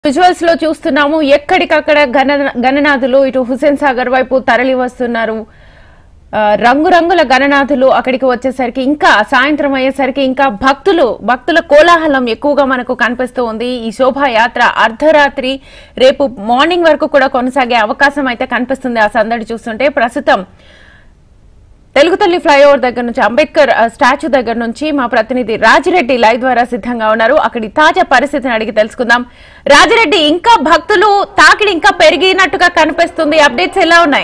visuals లో చూస్తున్నాము ఎక్కడికక్కడ గణ గణనాథులు ఇటు హుసేన్ సాగర్ వైపు తరలి వస్తున్నారు ఆ, రంగురంగుల గణనాథులు అక్కడికి వచ్చేసరికి ఇంకా సాయంత్రం అయ్యేసరికి ఇంకా భక్తులు భక్తుల కోలాహలం ఎక్కువగా మనకు కనిపిస్తూ ఉంది ఈ శోభాయాత్ర అర్ధరాత్రి రేపు మార్నింగ్ వరకు కూడా కొనసాగే అవకాశం అయితే కనిపిస్తుంది ఆ సందడి చూస్తుంటే ప్రస్తుతం తెలుగు తల్లి ఫ్లైఓవర్ దగ్గర నుంచి అంబేద్కర్ ఆ, స్టాచ్యూ దగ్గర నుంచి మా ప్రతినిధి రాజిరెడ్డి లైవ్ ద్వారా సిద్ధంగా ఉన్నారు అక్కడి తాజా పరిస్థితిని అడిగి తెలుసుకుందాం రాజిరెడ్డి ఇంకా భక్తులు తాకిడి ఇంకా పెరిగినట్టుగా కనిపిస్తుంది అప్డేట్స్ ఎలా ఉన్నాయి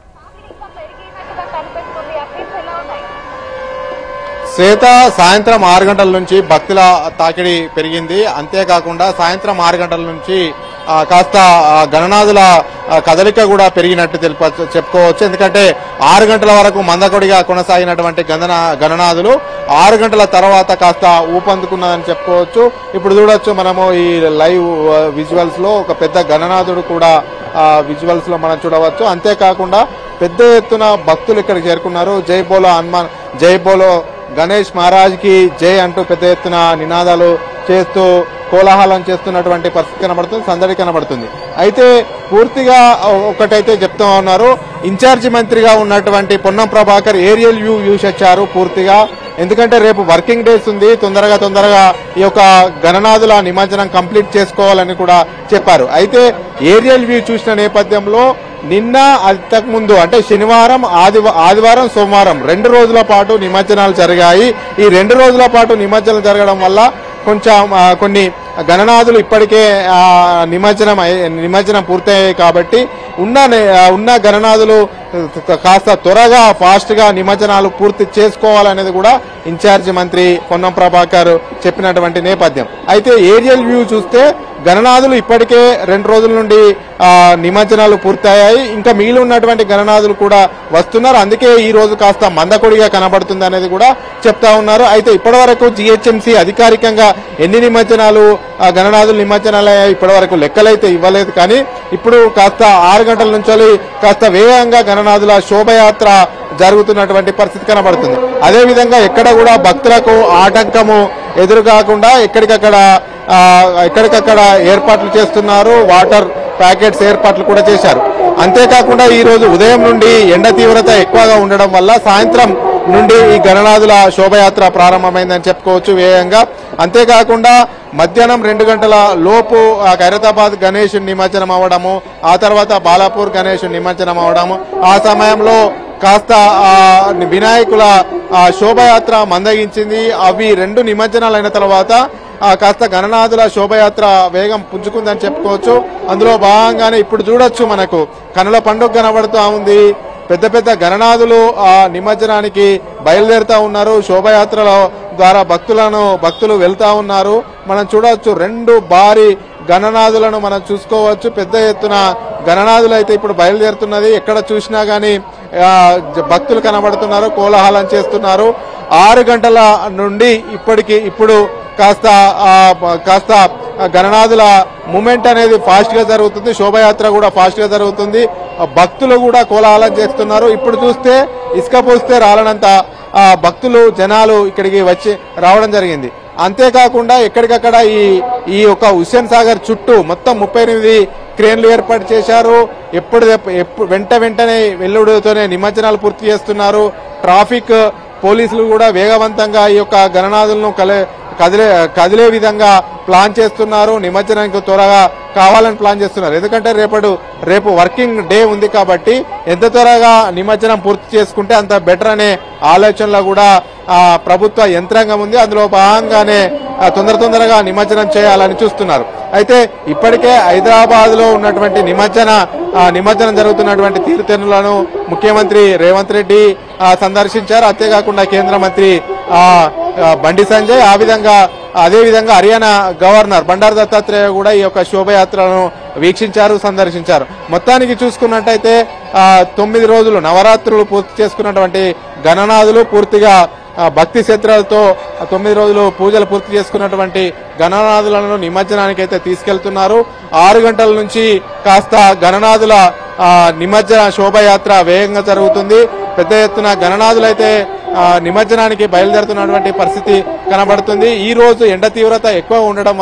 శ్వేత సాయంత్రం ఆరు గంటల నుంచి భక్తుల తాకిడి పెరిగింది అంతేకాకుండా సాయంత్రం ఆరు గంటల నుంచి ఆ, కాస్త ఆ, గణనాథుల ఆ, కదలిక కూడా పెరిగినట్టు తెలుప చెప్పుకోవచ్చు ఎందుకంటే ఆరు గంటల వరకు మందకొడిగా కొనసాగినటువంటి గణన గణనాథులు ఆరు గంటల తర్వాత కాస్త ఊపందుకున్నదని చెప్పుకోవచ్చు ఇప్పుడు చూడొచ్చు మనము ఈ లైవ్ విజువల్స్ లో ఒక పెద్ద గణనాథుడు కూడా విజువల్స్ లో మనం చూడవచ్చు అంతేకాకుండా పెద్ద ఎత్తున భక్తులు ఇక్కడికి చేరుకున్నారు జై బోలో హనుమాన్ జై బోలో గణేష్ మహారాజ్ కి జై అంటూ పెద్ద ఎత్తున నినాదాలు చేస్తూ కోలాహలం చేస్తున్నటువంటి పరిస్థితి కనబడుతుంది సందడి కనబడుతుంది అయితే పూర్తిగా ఒకటైతే చెప్తా ఉన్నారు ఇన్ఛార్జి మంత్రిగా ఉన్నటువంటి పొన్నం ప్రభాకర్ ఏరియల్ వ్యూ యూస్ వచ్చారు పూర్తిగా ఎందుకంటే రేపు వర్కింగ్ డేస్ ఉంది తొందరగా తొందరగా ఈ యొక్క గణనాథుల నిమజ్జనం కంప్లీట్ చేసుకోవాలని కూడా చెప్పారు అయితే ఏరియల్ వ్యూ చూసిన నేపథ్యంలో నిన్న అంతకు ముందు అంటే శనివారం ఆదివ ఆదివారం సోమవారం రెండు రోజుల పాటు నిమజ్జనాలు జరిగాయి ఈ రెండు రోజుల పాటు నిమజ్జనం జరగడం వల్ల కొంచెం ఆ, కొన్ని గణనాథులు ఇప్పటికే ఆ, నిమజ్జనం అయ్యే- నిమజ్జనం పూర్తయ్యాయి కాబట్టి ఉన్న నే- ఆ, ఉన్న గణనాథులు కాస్త త్వరగా ఫాస్ట్ గా నిమజ్జనాలు పూర్తి చేసుకోవాలనేది కూడా ఇన్ఛార్జి మంత్రి పొన్నం ప్రభాకర్ చెప్పినటువంటి నేపథ్యం అయితే ఏరియల్ వ్యూ చూస్తే గణనాథులు ఇప్పటికే రెండు రోజుల నుండి ఆ, నిమజ్జనాలు పూర్తయ్యాయి ఇంకా మిగిలి ఉన్నటువంటి గణనాథులు కూడా వస్తున్నారు అందుకే ఈ రోజు కాస్త మందకొడిగా కనబడుతుంది అనేది కూడా చెప్తా ఉన్నారు అయితే ఇప్పటివరకు జిహెచ్ఎంసీ అధికారికంగా ఎన్ని నిమజ్జనాలు ఆ, గణనాథులు నిమజ్జనాలు అయ్యాయి ఇప్పటివరకు లెక్కలైతే ఇవ్వలేదు కానీ ఇప్పుడు కాస్త ఆరు గంటల నుంచి కాస్త వేగంగా గణనాథుల శోభయాత్ర జరుగుతున్నటువంటి పరిస్థితి కనబడుతుంది అదే విధంగా ఎక్కడ కూడా భక్తులకు ఆటంకము ఎదురు కాకుండా ఎక్కడికక్కడ ఆ, ఎక్కడికక్కడ ఏర్పాట్లు చేస్తున్నారు వాటర్ ప్యాకెట్స్ ఏర్పాట్లు కూడా చేశారు అంతేకాకుండా ఈ రోజు ఉదయం నుండి ఎండ తీవ్రత ఎక్కువగా ఉండడం వల్ల సాయంత్రం నుండి ఈ గణనాథుల శోభయాత్ర ప్రారంభమైందని చెప్పుకోవచ్చు వేగంగా అంతేకాకుండా మధ్యాహ్నం రెండు గంటల లోపు ఆ ఖైరతాబాద్ గణేష్ నిమజ్జనం అవ్వడము ఆ తర్వాత బాలాపూర్ గణేష్ నిమజ్జనం అవ్వడము ఆ సమయంలో కాస్త ఆ వినాయకుల ఆ శోభయాత్ర మందగించింది అవి రెండు నిమజ్జనాలు అయిన తర్వాత ఆ కాస్త గణనాథుల శోభయాత్ర వేగం పుంజుకుందని చెప్పుకోవచ్చు అందులో భాగంగానే ఇప్పుడు చూడొచ్చు మనకు కనుల పండుగ కనబడుతూ ఉంది పెద్ద పెద్ద గణనాథులు ఆ నిమజ్జనానికి బయలుదేరుతా ఉన్నారు శోభయాత్రల ద్వారా భక్తులను భక్తులు వెళ్తా ఉన్నారు మనం చూడవచ్చు రెండు భారీ గణనాథులను మనం చూసుకోవచ్చు పెద్ద ఎత్తున గణనాథులు అయితే ఇప్పుడు బయలుదేరుతున్నది ఎక్కడ చూసినా గానీ ఆ, జ- భక్తులు కనబడుతున్నారు కోలాహలం చేస్తున్నారు ఆరు గంటల నుండి ఇప్పటికి ఇప్పుడు కాస్త ఆ, ప- కాస్త ఆ గణనాథుల మూమెంట్ అనేది ఫాస్ట్ గా జరుగుతుంది శోభయాత్ర కూడా ఫాస్ట్ గా జరుగుతుంది ఆ భక్తులు కూడా కోలాహలం చేస్తున్నారు ఇప్పుడు చూస్తే ఇసుక పోస్తే రాలనంత ఆ, భక్తులు జనాలు ఇక్కడికి వచ్చి రావడం జరిగింది అంతేకాకుండా ఎక్కడికక్కడ ఈ ఈ యొక్క హుస్సేన్ సాగర్ చుట్టూ మొత్తం ముప్పై ఎనిమిది క్రేన్లు ఏర్పాటు చేశారు ఎప్పుడు ఎప్పుడు వెంట వెంటనే వెల్లుడితోనే నిమజ్జనాలు పూర్తి చేస్తున్నారు ట్రాఫిక్ పోలీసులు కూడా వేగవంతంగా ఈ యొక్క గణనాథులను కలే కదిలే కదిలే విధంగా ప్లాన్ చేస్తున్నారు నిమజ్జనానికి త్వరగా కావాలని ప్లాన్ చేస్తున్నారు ఎందుకంటే రేపటి రేపు వర్కింగ్ డే ఉంది కాబట్టి ఎంత త్వరగా నిమజ్జనం పూర్తి చేసుకుంటే అంత బెటర్ అనే ఆలోచనలో కూడా ఆ, ప్రభుత్వ యంత్రాంగం ఉంది అందులో భాగంగానే ఆ, తొందర తొందరగా నిమజ్జనం చేయాలని చూస్తున్నారు అయితే ఇప్పటికే హైదరాబాద్ లో ఉన్నటువంటి నిమజ్జన ఆ, నిమజ్జనం జరుగుతున్నటువంటి తీరుతెన్నులను ముఖ్యమంత్రి రేవంత్ రెడ్డి ఆ, సందర్శించారు అంతేకాకుండా కేంద్ర మంత్రి ఆ, ఆ, బండి సంజయ్ ఆ విధంగా అదే విధంగా హర్యానా గవర్నర్ బండారు దత్తాత్రేయ కూడా ఈ యొక్క శోభయాత్రను వీక్షించారు సందర్శించారు మొత్తానికి చూసుకున్నట్టయితే ఆ, తొమ్మిది రోజులు నవరాత్రులు పూర్తి చేసుకున్నటువంటి గణనాథులు పూర్తిగా ఆ, భక్తి క్షేత్రాలతో ఆ తొమ్మిది రోజులు పూజలు పూర్తి చేసుకున్నటువంటి గణనాథులను నిమజ్జనానికి అయితే తీసుకెళ్తున్నారు ఆరు గంటల నుంచి కాస్త గణనాథుల ఆ, నిమజ్జన శోభయాత్ర వేగంగా జరుగుతుంది పెద్ద ఎత్తున గణనాథులైతే ఆ, నిమజ్జనానికి బయలుదేరుతున్నటువంటి పరిస్థితి కనబడుతుంది ఈ రోజు ఎండ తీవ్రత ఎక్కువ ఉండడం వల్ల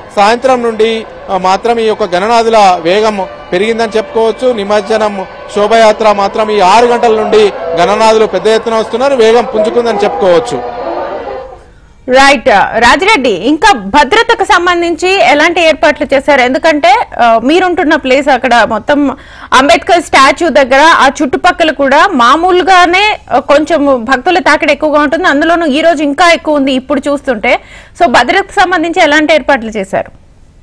సాయంత్రం నుండి ఆ, మాత్రం ఈ యొక్క గణనాథుల వేగం పెరిగిందని చెప్పుకోవచ్చు నిమజ్జనం శోభయాత్ర మాత్రం ఈ ఆరు గంటల నుండి గణనాథులు పెద్ద ఎత్తున వస్తున్నారు వేగం పుంజుకుందని చెప్పుకోవచ్చు రైట్ రాజిరెడ్డి ఇంకా భద్రతకు సంబంధించి ఎలాంటి ఏర్పాట్లు చేశారు ఎందుకంటే ఆ, మీరుంటున్న ప్లేస్ అక్కడ మొత్తం అంబేద్కర్ స్టాచ్యూ దగ్గర ఆ చుట్టుపక్కల కూడా మామూలుగానే ఆ, కొంచెం భక్తుల తాకిడి ఎక్కువగా ఉంటుంది అందులోనూ ఈ రోజు ఇంకా ఎక్కువ ఉంది ఇప్పుడు చూస్తుంటే సో భద్రతకు సంబంధించి ఎలాంటి ఏర్పాట్లు చేశారు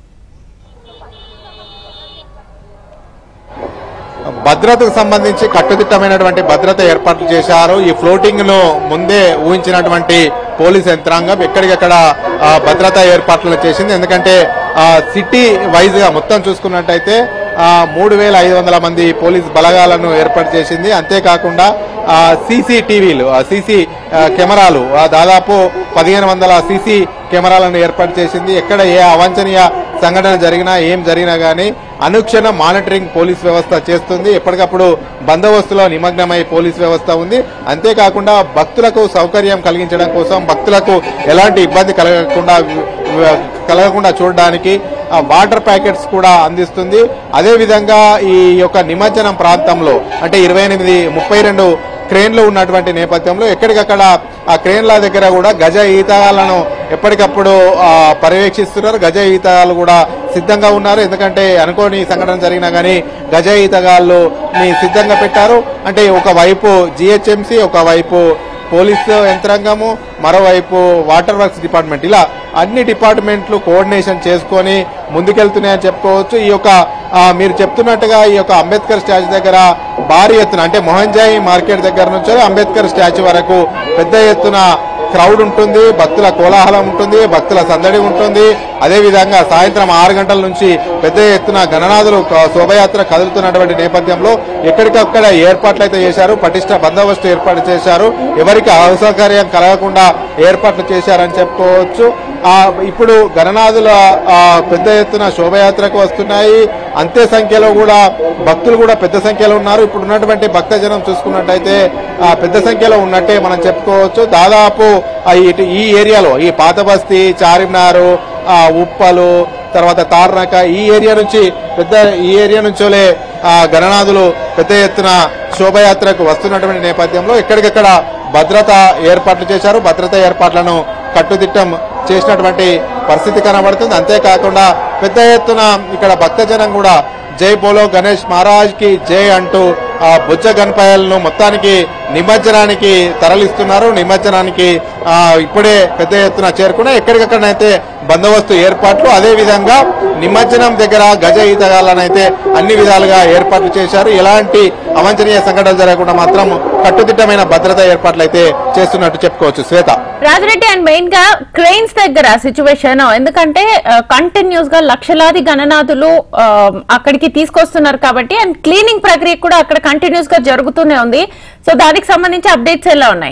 భద్రతకు సంబంధించి కట్టుదిట్టమైనటువంటి భద్రత ఏర్పాట్లు చేశారు ఈ ఫ్లోటింగ్ ను ముందే ఊహించినటువంటి పోలీస్ యంత్రాంగం ఎక్కడికక్కడ ఆ, భద్రతా ఏర్పాట్లు చేసింది ఎందుకంటే ఆ, సిటీ వైజ్ గా మొత్తం చూసుకున్నట్టయితే ఆ, మూడు వేల ఐదు వందల మంది పోలీస్ బలగాలను ఏర్పాటు చేసింది అంతేకాకుండా సీసీటీవీలు సీసీ కెమెరాలు ఆ, దాదాపు పదిహేను వందల సీసీ కెమెరాలను ఏర్పాటు చేసింది ఎక్కడ ఏ అవాంఛనీయ సంఘటన జరిగినా ఏం జరిగినా గానీ అనుక్షణం మానిటరింగ్ పోలీస్ వ్యవస్థ చేస్తుంది ఎప్పటికప్పుడు బందోబస్తులో నిమగ్నమై పోలీస్ వ్యవస్థ ఉంది అంతేకాకుండా భక్తులకు సౌకర్యం కలిగించడం కోసం భక్తులకు ఎలాంటి ఇబ్బంది కలగకుండా వ- కలగకుండా చూడడానికి ఆ, వాటర్ ప్యాకెట్స్ కూడా అందిస్తుంది అదే విధంగా ఈ యొక్క నిమజ్జనం ప్రాంతంలో అంటే ఇరవై ఎనిమిది ముప్పై రెండు క్రేన్లు ఉన్నటువంటి నేపథ్యంలో ఎక్కడికక్కడ ఆ క్రేన్ల దగ్గర కూడా గజ ఈతగాలను ఎప్పటికప్పుడు ఆ, పర్యవేక్షిస్తున్నారు గజ ఈతగాళ్ళు కూడా సిద్ధంగా ఉన్నారు ఎందుకంటే అనుకోని సంఘటన జరిగినా కానీ గజ ఈతగాళ్ళు ని సిద్ధంగా పెట్టారు అంటే ఒకవైపు జిహెచ్ఎంసి ఒకవైపు పోలీసు యంత్రాంగము మరోవైపు వాటర్ వర్క్స్ డిపార్ట్మెంట్ ఇలా అన్ని డిపార్ట్మెంట్లు కోఆర్డినేషన్ చేసుకొని ముందుకెళ్తున్నాయని చెప్పుకోవచ్చు ఈ యొక్క ఆ, మీరు చెప్తున్నట్టుగా ఈ యొక్క అంబేద్కర్ స్టాచ్యూ దగ్గర భారీ ఎత్తున అంటే మొహంజాయి మార్కెట్ దగ్గర నుంచి అంబేద్కర్ స్టాచ్యూ వరకు పెద్ద ఎత్తున క్రౌడ్ ఉంటుంది భక్తుల కోలాహలం ఉంటుంది భక్తుల సందడి ఉంటుంది అదే విధంగా సాయంత్రం ఆరు గంటల నుంచి పెద్ద ఎత్తున గణనాథులు క- శోభయాత్ర కదులుతున్నటువంటి నేపథ్యంలో ఎక్కడికక్కడ ఏర్పాట్లు అయితే చేశారు పటిష్ట బందోబస్తు ఏర్పాటు చేశారు ఎవరికి అసౌకర్యం కలగకుండా ఏర్పాట్లు చేశారని చెప్పుకోవచ్చు ఆ ఇప్పుడు గణనాథుల ఆ, పెద్ద ఎత్తున శోభయాత్రకు వస్తున్నాయి అంతే సంఖ్యలో కూడా భక్తులు కూడా పెద్ద సంఖ్యలో ఉన్నారు ఇప్పుడు ఉన్నటువంటి భక్తజనం చూసుకున్నట్టయితే ఆ, పెద్ద సంఖ్యలో ఉన్నట్టే మనం చెప్పుకోవచ్చు దాదాపు ఆ, ఇటు ఈ ఏరియాలో ఈ పాత బస్తీ చార్మినారు ఆ, ఉప్పలు తర్వాత తార్నాక ఈ ఏరియా నుంచి పెద్ద ఈ ఏరియా నుంచోలే ఆ, గణనాథులు పెద్ద ఎత్తున శోభయాత్రకు వస్తున్నటువంటి నేపథ్యంలో ఎక్కడికక్కడ భద్రత ఏర్పాట్లు చేశారు భద్రత ఏర్పాట్లను కట్టుదిట్టం చేసినటువంటి పరిస్థితి కనబడుతుంది అంతేకాకుండా పెద్ద ఎత్తున ఇక్కడ భక్తజనం కూడా జై బోలో గణేష్ మహారాజ్ కి జై అంటూ ఆ బుజ్జ గణపాయలను మొత్తానికి నిమజ్జనానికి తరలిస్తున్నారు నిమజ్జనానికి ఆ, ఇప్పుడే పెద్ద ఎత్తున చేరుకున్నాయి ఎక్కడికక్కడనైతే బందోబస్తు ఏర్పాట్లు అదే విధంగా నిమజ్జనం దగ్గర గజ ఈతగాళ్ళనైతే అన్ని విధాలుగా ఏర్పాట్లు చేశారు ఎలాంటి అవాంఛనీయ సంఘటనలు జరగకుండా మాత్రం కట్టుదిట్టమైన భద్రతా ఏర్పాట్లు అయితే చేస్తున్నట్టు చెప్పుకోవచ్చు శ్వేత రాజరెడ్డి అండ్ మెయిన్ గా క్రెయిన్స్ దగ్గర సిచ్యువేషన్ ఎందుకంటే కంటిన్యూస్ గా లక్షలాది గణనాథులు ఆ, అక్కడికి తీసుకొస్తున్నారు కాబట్టి అండ్ క్లీనింగ్ ప్రక్రియ కూడా అక్కడ కంటిన్యూస్ గా జరుగుతూనే ఉంది సో దానికి సంబంధించి అప్డేట్స్ ఎలా ఉన్నాయి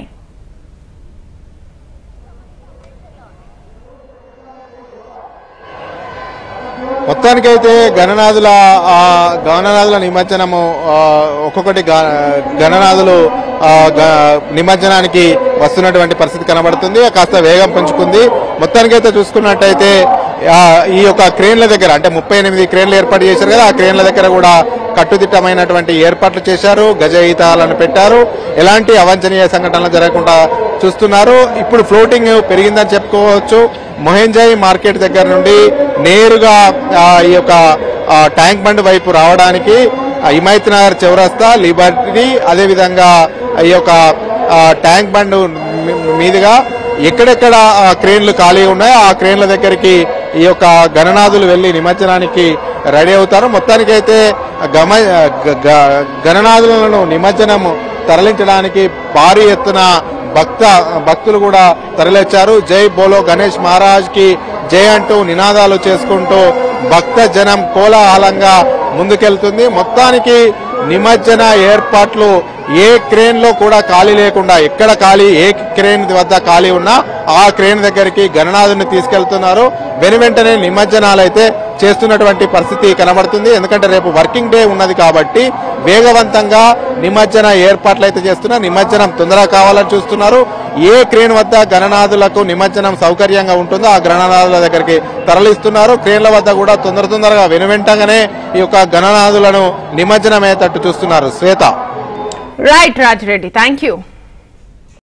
మొత్తానికైతే గణనాథుల ఆ, గణనాథుల నిమజ్జనము ఆ, ఒక్కొక్కటి గ- గణనాథులు ఆ, గ- నిమజ్జనానికి వస్తున్నటువంటి పరిస్థితి కనబడుతుంది కాస్త వేగం పెంచుకుంది మొత్తానికైతే చూసుకున్నట్టయితే ఆ, ఈ యొక్క క్రేన్ల దగ్గర అంటే ముప్పై ఎనిమిది క్రేన్లు ఏర్పాటు చేశారు కదా ఆ క్రేన్ల దగ్గర కూడా కట్టుదిట్టమైనటువంటి ఏర్పాట్లు చేశారు గజ ఈతాలను పెట్టారు ఎలాంటి అవాంఛనీయ సంఘటనలు జరగకుండా చూస్తున్నారు ఇప్పుడు ఫ్లోటింగ్ పెరిగిందని చెప్పుకోవచ్చు మొహెంజాయి మార్కెట్ దగ్గర నుండి నేరుగా ఆ, ఈ యొక్క ఆ, ట్యాంక్ బండ్ వైపు రావడానికి ఆ, హిమాయత్ నగర్ చౌరస్తా లిబర్టీ అదేవిధంగా ఈ యొక్క ఆ, ట్యాంక్ బండ్ మీ- మీదుగా ఎక్కడెక్కడ ఆ, క్రేన్లు ఖాళీ ఉన్నాయో ఆ క్రేన్ల దగ్గరికి ఈ యొక్క గణనాథులు వెళ్లి నిమజ్జనానికి రెడీ అవుతారు మొత్తానికైతే గమ గ- గ- గణనాథులను నిమజ్జనం తరలించడానికి భారీ ఎత్తున భక్త భక్తులు కూడా తరలిచ్చారు జై బోలో గణేష్ మహారాజ్ కి జై అంటూ నినాదాలు చేసుకుంటూ భక్త జనం కోలాహలంగా ముందుకెళ్తుంది మొత్తానికి నిమజ్జన ఏర్పాట్లు ఏ క్రేన్ లో కూడా ఖాళీ లేకుండా ఎక్కడ ఖాళీ ఏ క్రేన్ వద్ద ఖాళీ ఉన్నా ఆ క్రేన్ దగ్గరికి గణనాథుని తీసుకెళ్తున్నారు వెను వెంటనే నిమజ్జనాలు అయితే చేస్తున్నటువంటి పరిస్థితి కనబడుతుంది ఎందుకంటే రేపు వర్కింగ్ డే ఉన్నది కాబట్టి వేగవంతంగా నిమజ్జన ఏర్పాట్లు అయితే చేస్తున్నారు నిమజ్జనం తొందరగా కావాలని చూస్తున్నారు ఏ క్రేన్ వద్ద గణనాథులకు నిమజ్జనం సౌకర్యంగా ఉంటుందో ఆ గణనాథుల దగ్గరికి తరలిస్తున్నారు క్రేన్ల వద్ద కూడా తొందర తొందరగా వెనువెంటగానే ఈ యొక్క గణనాథులను నిమజ్జనం అయ్యేటట్టు చూస్తున్నారు Shweta right Rajireddy thank you